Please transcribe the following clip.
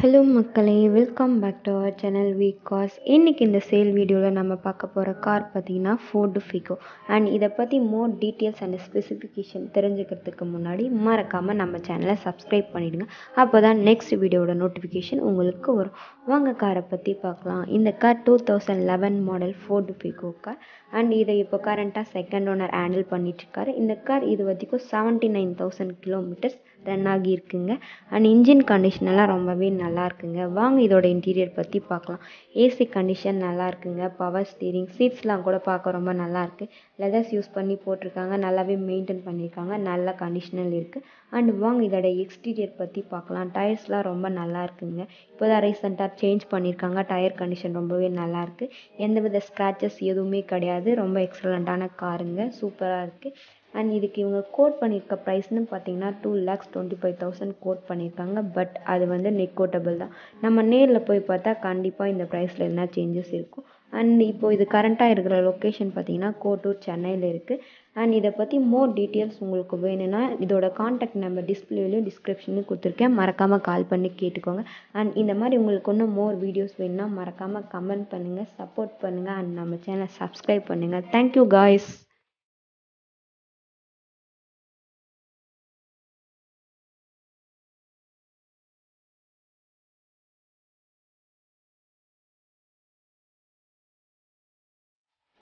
hello மக்களே welcome back to our channel வி காஸ் இன்றைக்கி இந்த சேல் வீடியோவில் நம்ம பார்க்க போகிற கார் பார்த்தீங்கன்னா ஃபோர்டு ஃபிகோ அண்ட் இதை பற்றி மோர் டீட்டெயில்ஸ் அண்ட் ஸ்பெசிஃபிகேஷன் தெரிஞ்சுக்கிறதுக்கு முன்னாடி மறக்காமல் நம்ம சேனலை சப்ஸ்கிரைப் பண்ணிவிடுங்க அப்போ தான் நெக்ஸ்ட் வீடியோட நோட்டிஃபிகேஷன் உங்களுக்கு வரும் வாங்க காரை பற்றி பார்க்கலாம் இந்த car two thousand eleven model Ford Figo car and இதை இப்போ கரண்ட்டாக செகண்ட் ஓனர் ஹேண்டில் பண்ணிட்டுருக்காரு இந்த கார் இது வரைக்கும் seventy nine thousand kilometres run ஆகியிருக்குங்க அண்ட் இன்ஜின் கண்டிஷன் எல்லாம் ரொம்பவே நல்லா இருக்குங்க வாங்க இதோட இன்டீரியர் பற்றி பார்க்கலாம் ஏசி கண்டிஷன் நல்லா இருக்குங்க பவர் ஸ்டீரிங் சீட்ஸ்லாம் கூட பார்க்க ரொம்ப நல்லா இருக்குது லெதர்ஸ் யூஸ் பண்ணி போட்டிருக்காங்க நல்லாவே மெயின்டைன் பண்ணியிருக்காங்க நல்ல கண்டிஷனில் இருக்குது அண்ட் வாங்க இதோட எக்ஸ்டீரியர் பற்றி பார்க்கலாம் டயர்ஸ்லாம் ரொம்ப நல்லா இருக்குங்க இப்போ தான் ரீசெண்டாக சேஞ்ச் பண்ணியிருக்காங்க டயர் கண்டிஷன் ரொம்பவே நல்லா இருக்குது எந்தவித ஸ்க்ராச்சஸ் எதுவுமே கிடையாது ரொம்ப எக்ஸலண்ட்டான காருங்க சூப்பராக இருக்குது அண்ட் இதுக்கு இவங்க கோட் பண்ணியிருக்க ப்ரைஸ்னு பார்த்தீங்கன்னா two lakhs twenty five thousand quote பண்ணியிருக்காங்க பட் அது வந்து நெக்கோட்டபிள் தான் நம்ம நேரில் போய் பார்த்தா கண்டிப்பாக இந்த ப்ரைஸில் என்ன சேஞ்சஸ் இருக்கும் அண்ட் இப்போ இது கரண்ட்டாக இருக்கிற லொக்கேஷன் பார்த்தீங்கன்னா கோட்டூர் சென்னையில் இருக்குது அண்ட் இதை பற்றி மோர் டீட்டெயில்ஸ் உங்களுக்கு வேணும்னா இதோட காண்டாக்ட் நம்பர் டிஸ்பிளேலையும் டிஸ்கிரிப்ஷன்லையும் கொடுத்துருக்கேன் மறக்காமல் கால் பண்ணி கேட்டுக்கோங்க அண்ட் இந்த மாதிரி உங்களுக்கு இன்னும் மோர் வீடியோஸ் வேணும்னா மறக்காமல் கமெண்ட் பண்ணுங்கள் சப்போர்ட் பண்ணுங்கள் அண்ட் நம்ம சேனலை சப்ஸ்கிரைப் பண்ணுங்கள் தேங்க்யூ காய்ஸ்